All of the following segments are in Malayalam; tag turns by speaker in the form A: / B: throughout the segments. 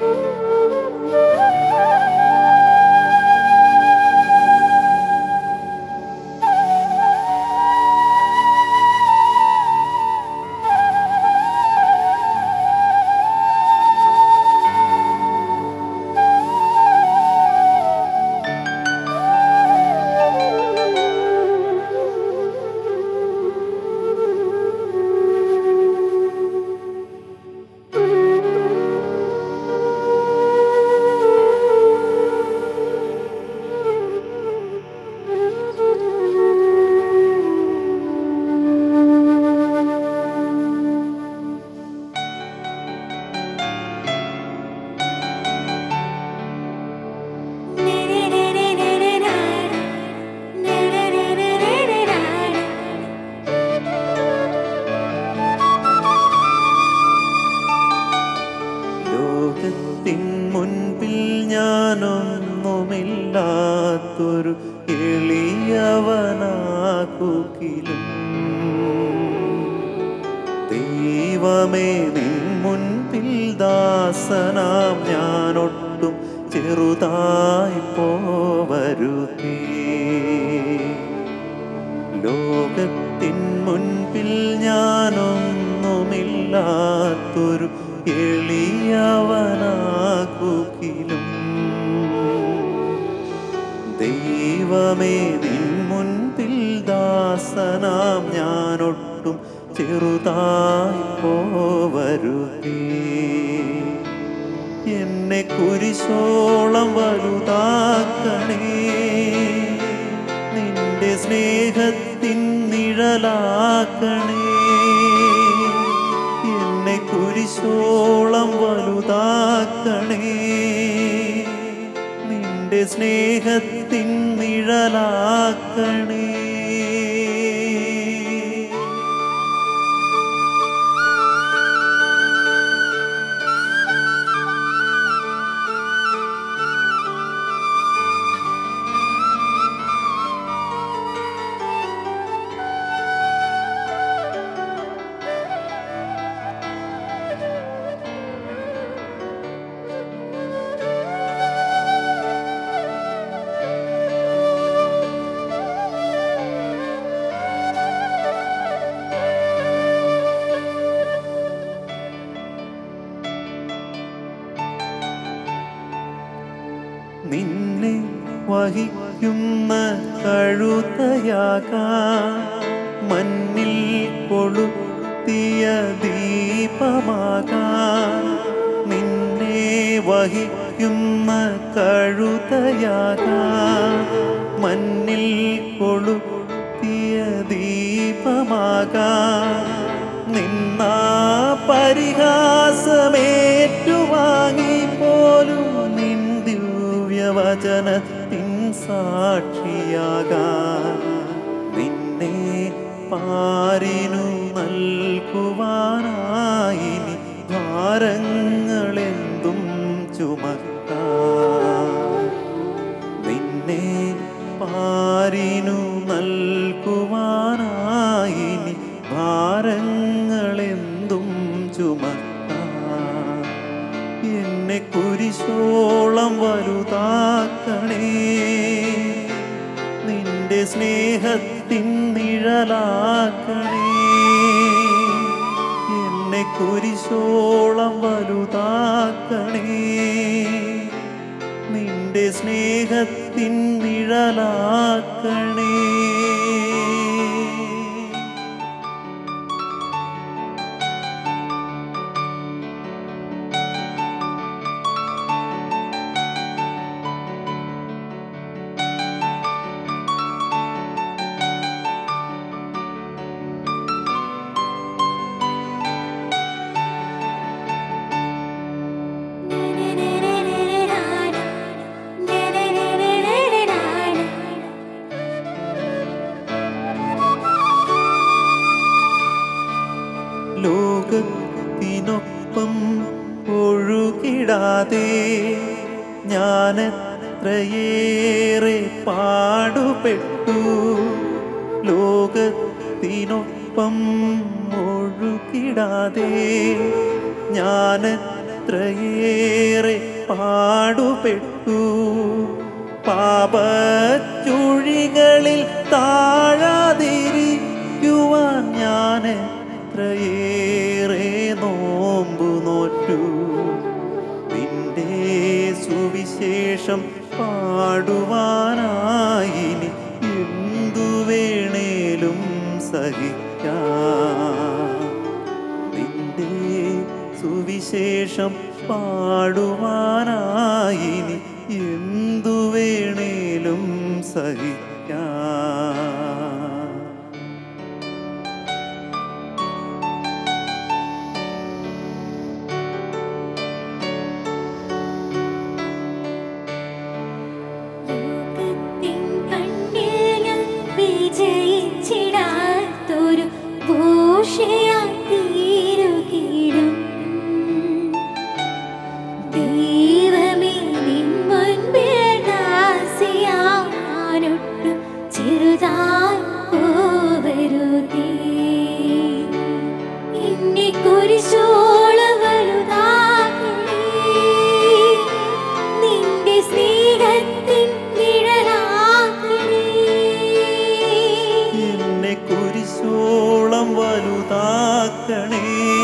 A: ലോകത്തിൻ മുൻപിൽ ഞാനൊന്നുമില്ലാത്തൊരു എളിയവനാകുകിലും ദൈവമേ നിൻ മുൻപിൽ ദാസനാം ഞാനൊട്ടും ചെറുതായി പോവരുതേ ലോകത്തിൻ മുൻപിൽ ഞാനൊന്നുമില്ലാത്തൊരു എളിയവനാകുകിലും ദൈവമേ നിൻ മുൻപിൽ ദാസനാം ഞാനൊട്ടും ചെറുതായി പോവരുതേ എന്നെ കുരിശോളം വലുതാക്കണേ നിന്റെ സ്നേഹത്തിൻ നിഴലാക്കണേ എന്നെ കുരിശോളം വലുതാക്കണേ നിന്റെ സ്നേഹത്തിൻ നിഴലാക്കണേ നിന്നെ വഹിക്കുന്ന കഴുതയാകാൻ മണ്ണിൽ കൊളുത്തിയ ദീപമാകാൻ നിന്നെ വഹിക്കുന്ന കഴുതയാകാൻ മണ്ണിൽ കൊളുത്തിയ ദീപമാകാൻ നിന്നാ പരിഹാസമേറ്റുവാങ്ങി പോലും നിൻ ദിവ്യവചനത്തിൻ സാക്ഷിയാകാൻ നിന്നെ പാരിനു നൽകുവാനായി നീ ഭാരങ്ങളെന്തും ചുമക്കാൻ നിന്നെ പാരിനു നൽകുവാനായി നീ ഭാരങ്ങളെന്തും ചുമക്കാൻ എന്നെ കുരിശോളം വലുതാക്കണേ നിന്റെ സ്നേഹത്തിൻ നിഴലാക്കണേ എന്നെ കുരിശോളം വലുതാക്കണേ നിന്റെ സ്നേഹത്തിൻ നിഴലാക്കണേ ലോകത്തിനൊപ്പം ഒഴുകിടാതെ ഞാനെത്രയേറെ പാടുപെട്ടു ലോകത്തിനൊപ്പം ഒഴുകിടാതെ ഞാനെത്രയേറെ ഏറെ പാടുപെട്ടു പാപച്ചുഴികളിൽ താഴാതിരിക്കുവാൻ ഞാൻ എത്രയേറെ നോമ്പു നോറ്റു നിന്റെ സുവിശേഷം പാടുവാനായി ഇനി എന്തു വേണേലും സഹിക്കാം നിന്റെ സുവിശേഷം പാടുവാനായി ഇനി എന്തു വേണേലും സഹിക്കാം
B: ലോകത്തിൻ കണ്ണിൽ ഞാൻ വിജയിച്ചിടാത്തൊരു ഘോഷയായി തീരുകയിടും. ദൈവമേ, നിൻ മുൻപിൽ ദാസിയാവാനൊട്ടും ചെറുതായി പോവരുതേ. എന്നെ കുരിശോളം വലുതാക്കണേ. നിന്റെ സ്നേഹത്തിൻ നിഴലാക്കണേ.
A: എന്നെ കുരിശോളം വലുതാക്കണേ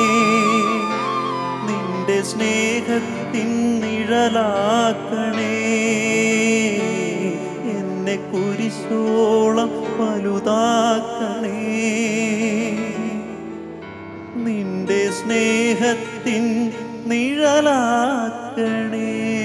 A: നിന്റെ സ്നേഹത്തിൻ നിഴലാക്കണേ എന്നെ കുരിശോളം വലുതാക്കണേ നിന്റെ സ്നേഹത്തിൻ നിഴലാക്കണേ